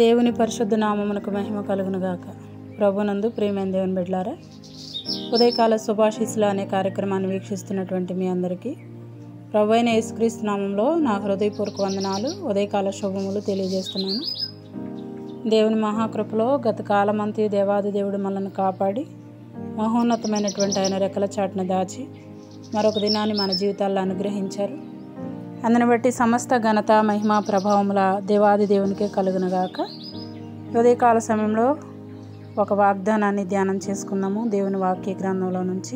దేవుని పరిశుద్ధ నామమునకు మహిమ కలుగునుగాక ప్రభునందు ప్రేమైన దేవుని బిడ్లారా ఉదయకాల సుభాషిస్ల అనే కార్యక్రమాన్ని వీక్షిస్తున్నటువంటి మీ అందరికీ ప్రభు అయిన యేసుక్రీస్తు నామంలో నా హృదయపూర్వక వందనాలు ఉదయకాల శుభములు తెలియజేస్తున్నాను దేవుని మహాకృపలో గత కాలమంతి దేవాది దేవుడు మనల్ని కాపాడి మహోన్నతమైనటువంటి ఆయన రెక్కల చాటున దాచి మరొక దినాన్ని మన జీవితాల్లో అనుగ్రహించారు అందుని బట్టి సమస్త ఘనత మహిమ ప్రభావముల దేవాది దేవునికే కలుగునగాక ఉదయకాల సమయంలో ఒక వాగ్దానాన్ని ధ్యానం చేసుకుందాము దేవుని వాక్య గ్రంథంలో నుంచి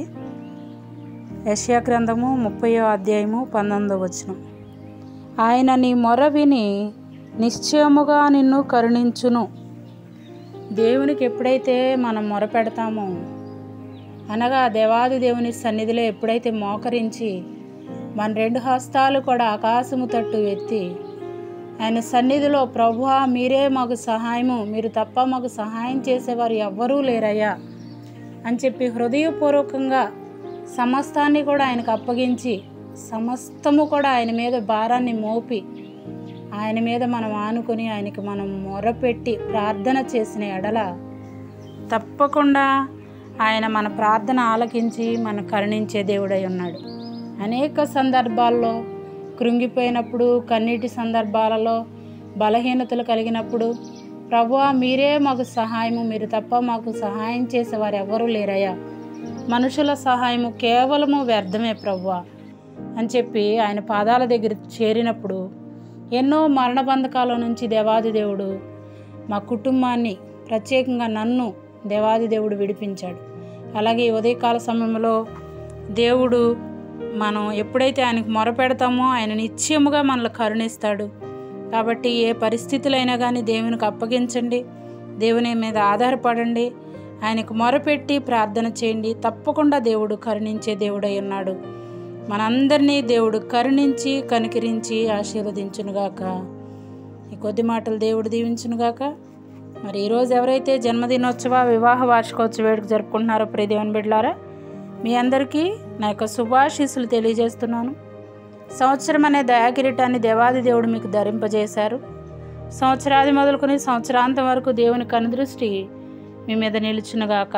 యష్యా గ్రంథము ముప్పయో అధ్యాయము పంతొమ్మిదో వచనం ఆయన నీ మొర విని నిశ్చయముగా నిన్ను కరుణించును దేవునికి ఎప్పుడైతే మనం మొర పెడతామో అనగా దేవాది దేవుని సన్నిధిలో ఎప్పుడైతే మోకరించి మన రెండు హస్తాలు కూడా ఆకాశము తట్టు ఎత్తి ఆయన సన్నిధిలో ప్రభువా మీరే మాకు సహాయము మీరు తప్ప మాకు సహాయం చేసేవారు ఎవ్వరూ లేరయ్యా అని చెప్పి హృదయపూర్వకంగా సమస్తాన్ని కూడా ఆయనకు అప్పగించి సమస్తము కూడా ఆయన మీద భారాన్ని మోపి ఆయన మీద మనం ఆనుకొని ఆయనకి మనం మొరపెట్టి ప్రార్థన చేసిన ఎడల తప్పకుండా ఆయన మన ప్రార్థన ఆలకించి మన కరుణించే దేవుడై ఉన్నాడు అనేక సందర్భాల్లో కృంగిపోయినప్పుడు కన్నీటి సందర్భాలలో బలహీనతలు కలిగినప్పుడు ప్రభువా మీరే మాకు సహాయము మీరు తప్ప మాకు సహాయం చేసేవారు ఎవరూ లేరయ్యా మనుషుల సహాయము కేవలము వ్యర్థమే ప్రభువా అని చెప్పి ఆయన పాదాల దగ్గర చేరినప్పుడు ఎన్నో మరణ బంధకాల నుంచి దేవాది దేవుడు మా కుటుంబాన్ని ప్రత్యేకంగా నన్ను దేవాది దేవుడు విడిపించాడు అలాగే ఈ ఉదయకాల సమయంలో దేవుడు మనం ఎప్పుడైతే ఆయనకు మొరపెడతామో ఆయన నిశ్చయముగా మనల్ని కరుణిస్తాడు కాబట్టి ఏ పరిస్థితులైనా కానీ దేవునికి అప్పగించండి దేవుని మీద ఆధారపడండి ఆయనకు మొరపెట్టి ప్రార్థన చేయండి తప్పకుండా దేవుడు కరుణించే దేవుడై ఉన్నాడు మనందరినీ దేవుడు కరుణించి కనికరించి ఆశీర్వదించునుగాక ఈ కొద్ది మాటలు దేవుడు దీవించునుగాక మరి ఈరోజు ఎవరైతే జన్మదినోత్సవ వివాహ వార్షికోత్సవ వేడుక జరుపుకుంటున్నారో ప్రియ దేవుని బిడ్డలారా మీ అందరికీ నా యొక్క శుభాశీస్సులు తెలియజేస్తున్నాను సంవత్సరం అనే దయాకిరీటాన్ని దేవాది దేవుడు మీకు ధరింపజేశారు సంవత్సరాది మొదలుకొని సంవత్సరాంతం వరకు దేవుని కనుదృష్టి మీ మీద నిలుచునుగాక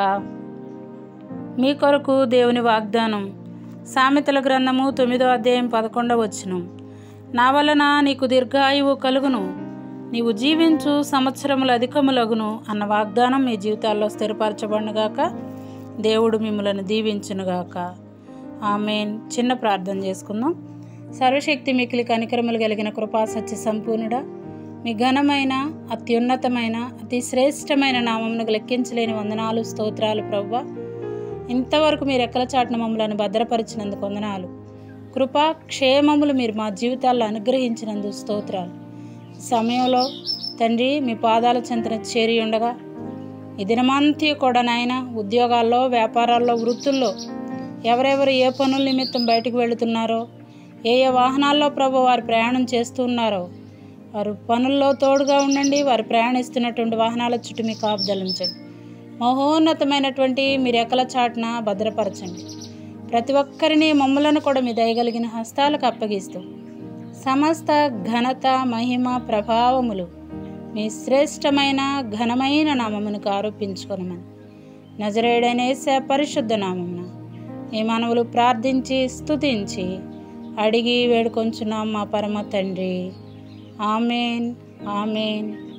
మీ కొరకు దేవుని వాగ్దానం సామెతల గ్రంథము తొమ్మిదో అధ్యాయం పదకొండవ వచ్చును నా వలన నీకు దీర్ఘాయువు కలుగును నీవు జీవించు సంవత్సరములు అధికములగును అన్న వాగ్దానం మీ జీవితాల్లో స్థిరపరచబడునుగాక దేవుడు మిమ్మల్ని దీవించునుగాక ఆమెన్ చిన్న ప్రార్థన చేసుకుందాం సర్వశక్తి మిక్కిలి కనికరములు కలిగిన కృపా సత్య సంపూర్ణుడా మీ ఘనమైన అత్యున్నతమైన అతి శ్రేష్టమైన నామమునకు లెక్కించలేని వందనాలు స్తోత్రాలు ప్రవ్వ ఇంతవరకు మీరు ఎక్కల చాటున మమ్మల్ని భద్రపరిచినందుకు వందనాలు కృపా క్షేమములు మీరు మా జీవితాల్లో అనుగ్రహించినందుకు స్తోత్రాలు సమయంలో తండ్రి మీ పాదాల చెంతన చేరి ఉండగా ఈ దినమంతా కూడా నాయన ఉద్యోగాల్లో వ్యాపారాల్లో వృత్తుల్లో ఎవరెవరు ఏ పనుల నిమిత్తం బయటకు వెళుతున్నారో ఏ ఏ వాహనాల్లో ప్రభు వారు ప్రయాణం చేస్తున్నారో వారు పనుల్లో తోడుగా ఉండండి వారు ప్రయాణిస్తున్నటువంటి వాహనాల చుట్టూ మీ కాపుదలించండి మహోన్నతమైనటువంటి మీ రెక్కల చాటున భద్రపరచండి ప్రతి ఒక్కరిని మమ్మలను కూడా మీ దయగలిగిన హస్తాలకు అప్పగిస్తూ సమస్త ఘనత మహిమ ప్రభావములు మీ శ్రేష్టమైన ఘనమైన నామమునకు ఆరోపించుకొనమని నజరేడనేసే పరిశుద్ధ నామమున ఈ మనవులు ప్రార్థించి స్తుతించి అడిగి వేడుకొంచున్నాం మా పరమ తండ్రి ఆమెన్ ఆమెన్